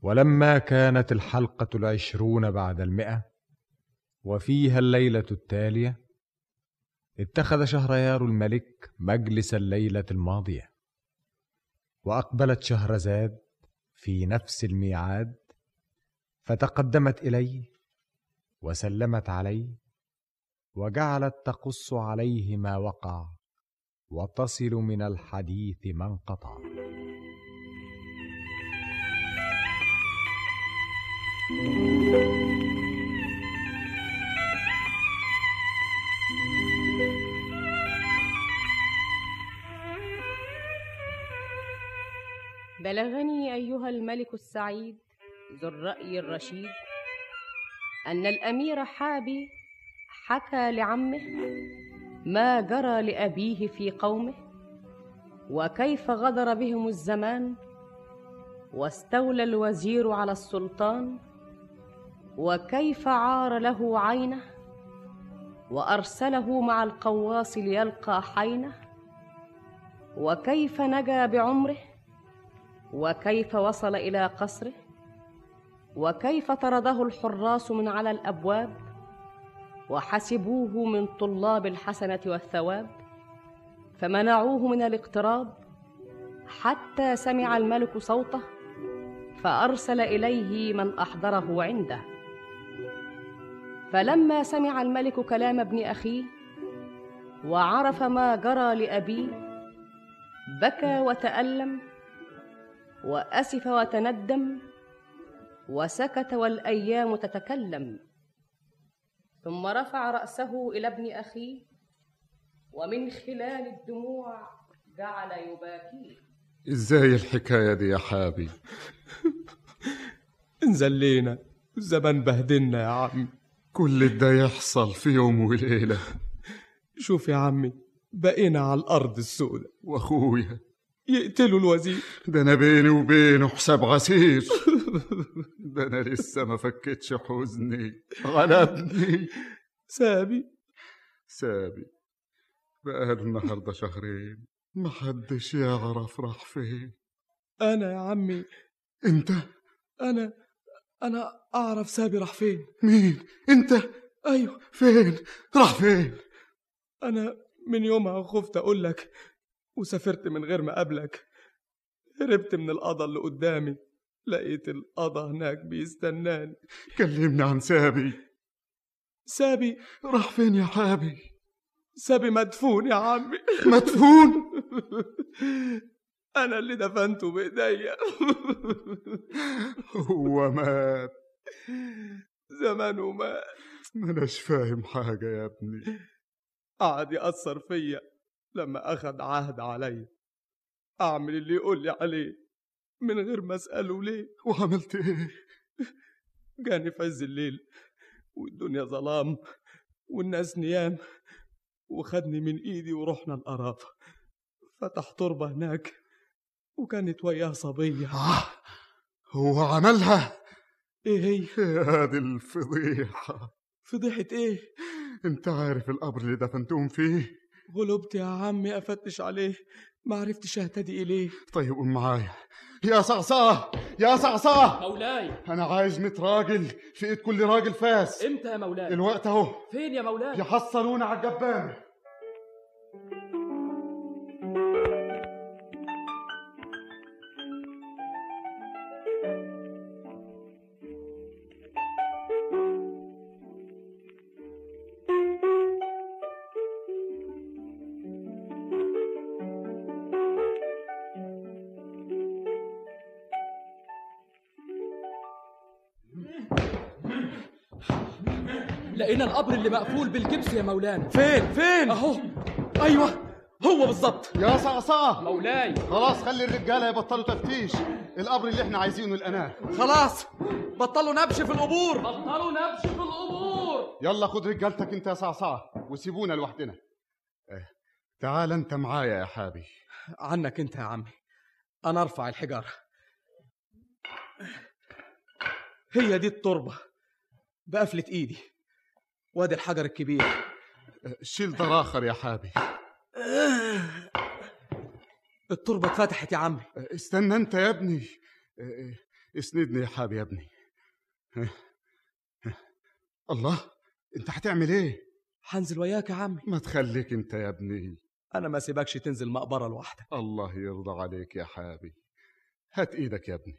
ولما كانت الحلقة العشرون بعد المئة وفيها الليلة التالية اتخذ شهريار الملك مجلس الليلة الماضية وأقبلت شهرزاد في نفس الميعاد فتقدمت إليه وسلمت عليه وجعلت تقص عليه ما وقع وتصل من الحديث ما انقطع بلغني ايها الملك السعيد ذو الراي الرشيد ان الامير حابي حكى لعمه ما جرى لابيه في قومه وكيف غدر بهم الزمان واستولى الوزير على السلطان وكيف عار له عينه وارسله مع القواص ليلقى حينه وكيف نجا بعمره وكيف وصل الى قصره وكيف طرده الحراس من على الابواب وحسبوه من طلاب الحسنه والثواب فمنعوه من الاقتراب حتى سمع الملك صوته فارسل اليه من احضره عنده فلما سمع الملك كلام ابن اخيه وعرف ما جرى لابيه بكى وتالم واسف وتندم وسكت والايام تتكلم ثم رفع راسه الى ابن اخيه ومن خلال الدموع جعل يباكيه ازاي الحكايه دي يا حابي انزلينا الزمن بهدلنا يا عمي كل ده يحصل في يوم وليله شوف يا عمي بقينا على الارض السوداء واخويا يقتلوا الوزير ده انا بيني وبينه حساب عسير ده انا لسه ما فكتش حزني غلبني سابي سابي بقى النهارده شهرين محدش يعرف راح فين انا يا عمي انت انا انا اعرف سابي راح فين مين انت ايوه فين راح فين انا من يومها خفت اقول لك وسافرت من غير ما اقابلك هربت من القضا اللي قدامي لقيت القضا هناك بيستناني كلمني عن سابي سابي راح فين يا حابي سابي مدفون يا عمي مدفون انا اللي دفنته بايديا هو مات زمانه مات ما اناش فاهم حاجه يا ابني قعد يأثر فيا لما أخد عهد عليا أعمل اللي يقول لي عليه من غير ما أسأله ليه وعملت ايه جاني في عز الليل والدنيا ظلام والناس نيام وخدني من إيدي ورحنا القرافة فتح تربة هناك وكانت وياه صبية آه هو عملها إيه هي هذه الفضيحة فضيحة إيه انت عارف القبر اللي دفنتهم فيه غلبت يا عمي أفتش عليه ما عرفتش أهتدي إليه طيب قوم معايا يا صعصاه يا صعصاه مولاي انا عايز 100 راجل في ايد كل راجل فاس امتى يا مولاي الوقت اهو فين يا مولاي يحصلونا على الجبانه لقينا القبر اللي مقفول بالجبس يا مولانا فين فين اهو أيوه هو بالظبط يا صعصاه مولاي خلاص خلي الرجاله يبطلوا تفتيش القبر اللي احنا عايزينه الاناه خلاص بطلوا نبش في القبور بطلوا نبش في القبور يلا خد رجالتك انت يا صعصاه وسيبونا لوحدنا اه تعال انت معايا يا حابي عنك أنت يا عمي أنا أرفع الحجارة هي دي التربة بقفلة إيدي وادي الحجر الكبير اه شيل ضراخر يا حابي التربة اتفتحت يا عمي اه استنى انت يا ابني اه اسندني يا حابي يا ابني الله انت هتعمل ايه هنزل وياك يا عمي ما تخليك انت يا ابني انا ما سيبكش تنزل مقبره لوحدك الله يرضى عليك يا حابي هات ايدك يا ابني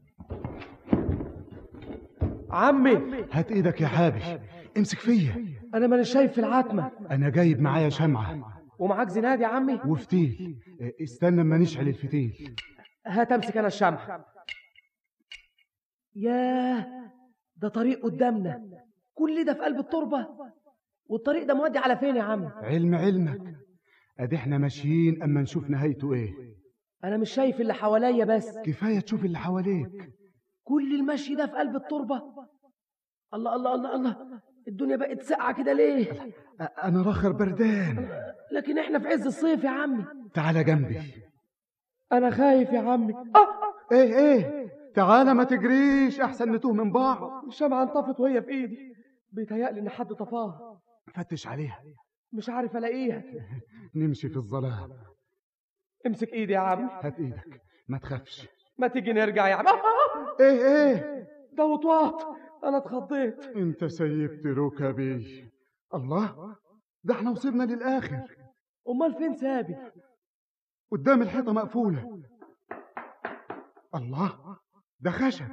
عمي هات ايدك يا حابي امسك فيا انا مانيش شايف في العتمه انا جايب معايا شمعة ومعاك زناد يا عمي وفتيل اه، استنى اما نشعل الفتيل هات امسك انا الشمع ياه ده طريق قدامنا كل ده في قلب التربه والطريق ده مودي على فين يا عم علم علمك ادي احنا ماشيين اما نشوف نهايته ايه انا مش شايف اللي حواليا بس كفاية تشوف اللي حواليك كل المشي ده في قلب التربه الله الله الله الله الدنيا بقت ساقعه كده ليه اه، انا راخر بردان لكن احنا في عز الصيف يا عمي تعالى جنبي انا خايف يا عمي اه ايه ايه تعالى ما تجريش احسن نتوه من بعض الشمعة انطفت وهي في ايدي بيتهيألي ان حد طفاها فتش عليها مش عارف الاقيها نمشي في الظلام امسك ايدي يا عم هات ايدك ما تخافش ما تيجي نرجع يا عم آه، آه، ايه ايه ده وطواط انا اتخضيت انت سيبت ركبي الله ده احنا وصلنا للاخر امال فين سابي قدام الحيطة مقفولة الله ده خشب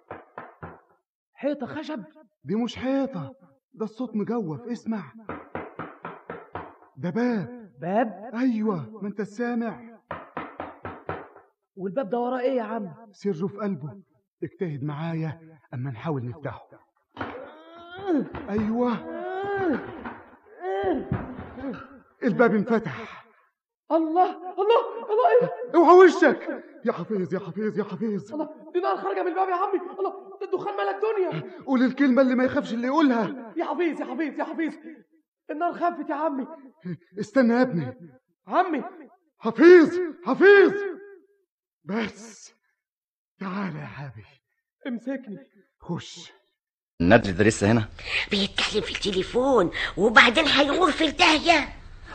حيطه خشب دي مش حيطة ده الصوت مجوف اسمع ده باب باب ايوه ما انت سامع والباب ده وراه ايه يا عم سره في قلبه اجتهد معايا اما نحاول نفتحه ايوه الباب انفتح الله الله الله ايه ده؟ اوعى وشك يا حفيظ يا حفيظ يا حفيظ الله دي نار خارجه من الباب يا عمي الله ده الدخان ملا الدنيا قول الكلمة اللي ما يخافش اللي يقولها يا حفيظ يا حفيظ يا حفيظ النار خفت يا عمي استنى يا ابني عمي حفيظ حفيظ بس تعال يا حبيبي امسكني خش ندري ده لسه هنا بيتكلم في التليفون وبعدين هيغور في الداهية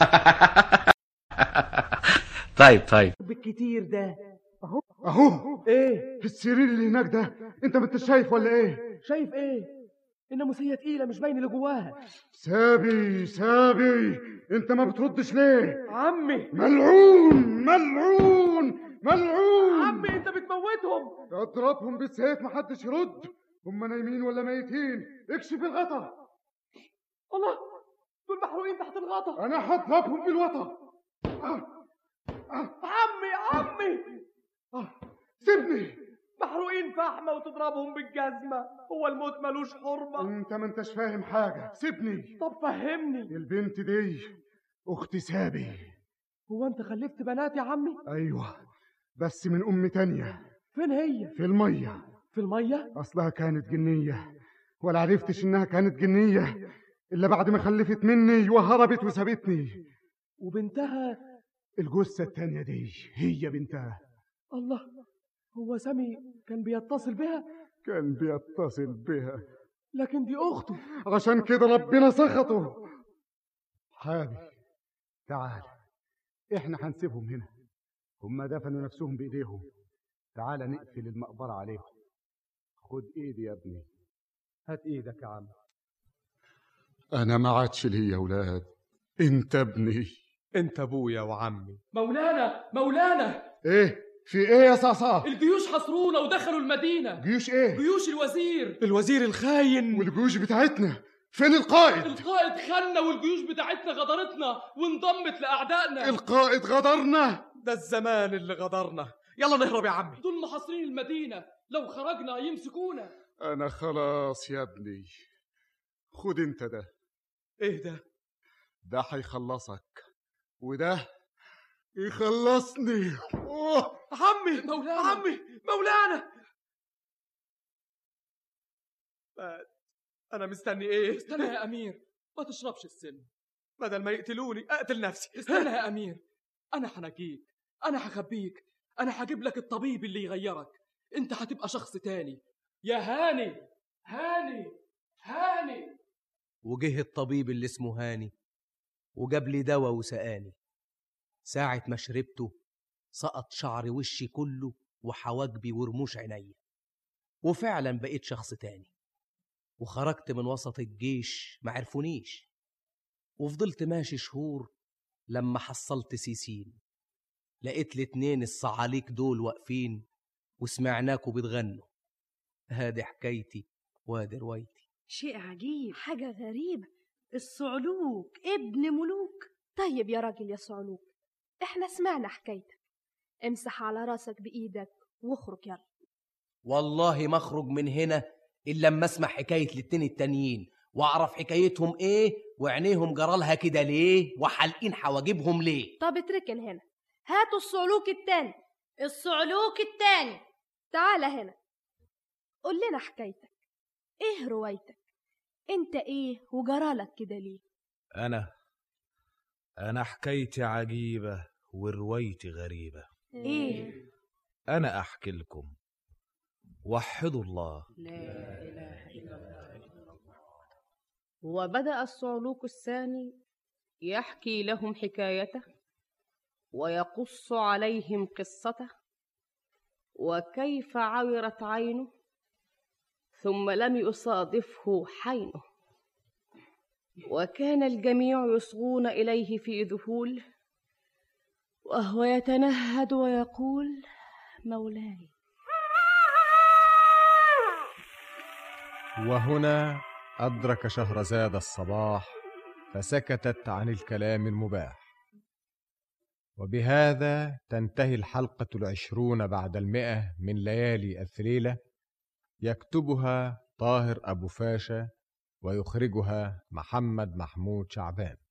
طيب طيب بالكتير ده اهو ايه السرير اللي هناك ده انت ما انت شايف ولا ايه شايف ايه الناموسيه تقيله مش باين اللي جواها سابي سابي انت ما بتردش ليه عمي ملعون ملعون ملعون عمي انت بتموتهم اضربهم بالسيف محدش يرد هم نايمين ولا ميتين اكشف الغطا الله دول محروقين تحت الغطا انا هضربهم بالوطا آه. آه. عمي عمي آه. سيبني محروقين فحمه وتضربهم بالجزمه هو الموت ملوش حرمه انت ما انتش فاهم حاجه سيبني طب فهمني البنت دي اخت سابي هو انت خلفت بنات يا عمي ايوه بس من ام تانية فين هي في الميه في الميه اصلها كانت جنيه ولا عرفتش انها كانت جنيه الا بعد ما خلفت مني وهربت وسابتني وبنتها الجثه التانية دي هي بنتها الله هو سامي كان بيتصل بها كان بيتصل بها لكن دي اخته عشان كده ربنا سخطه حابي تعال احنا هنسيبهم هنا هم دفنوا نفسهم بايديهم تعال نقفل المقبرة عليهم خد ايدي يا ابني هات ايدك يا عم انا ما عادش لي اولاد انت ابني انت ابويا وعمي مولانا مولانا ايه في ايه يا صعصع الجيوش حصرونا ودخلوا المدينة جيوش ايه جيوش الوزير الوزير الخاين والجيوش بتاعتنا فين القائد القائد خنا والجيوش بتاعتنا غدرتنا وانضمت لأعدائنا القائد غدرنا ده الزمان اللي غدرنا يلا نهرب يا عمي دول محاصرين المدينة لو خرجنا يمسكونا انا خلاص يا ابني خد انت ده ايه ده ده هيخلصك وده يخلصني أوه. عمي مولانا. عمي مولانا مات. انا مستني ايه استنى يا أمير ما تشربش السم بدل ما يقتلوني اقتل نفسي استنى يا أمير أنا هنجيك أنا هخبيك أنا هجيب لك الطبيب اللي يغيرك أنت هتبقى شخص تاني يا هاني هاني هاني وجه الطبيب اللي اسمه هاني وجاب لي دواء وسقاني ساعة ما شربته سقط شعر وشي كله وحواجبي ورموش عينيا وفعلا بقيت شخص تاني وخرجت من وسط الجيش ما عرفونيش وفضلت ماشي شهور لما حصلت سيسين لقيت الاتنين الصعاليك دول واقفين وسمعناكوا بتغنوا هادي حكايتي وادي روايتي شيء عجيب حاجة غريبة الصعلوك ابن ملوك طيب يا راجل يا صعلوك احنا سمعنا حكايتك امسح على راسك بإيدك واخرج يلا والله ما اخرج من هنا الا لما اسمع حكايه الاتنين التانيين واعرف حكايتهم ايه وعينيهم جرالها كده ليه وحالقين حواجبهم ليه طب اتركن هنا هاتوا الصعلوك التاني الصعلوك التاني تعال هنا قول لنا حكايتك ايه روايتك انت ايه وجرالك كده ليه أنا أنا حكايتي عجيبة وروايتي غريبة ايه أنا أحكي لكم وحدوا الله وبدأ الصعلوك الثاني يحكي لهم حكايته ويقص عليهم قصته وكيف عورت عينه ثم لم يصادفه حينه وكان الجميع يصغون إليه في ذهول وهو يتنهد ويقول مولاي وهنا أدرك شهرزاد الصباح فسكتت عن الكلام المباح وبهذا تنتهي الحلقة العشرون بعد المئة من ليالي الثليلة يكتبها طاهر أبو فاشا ويخرجها محمد محمود شعبان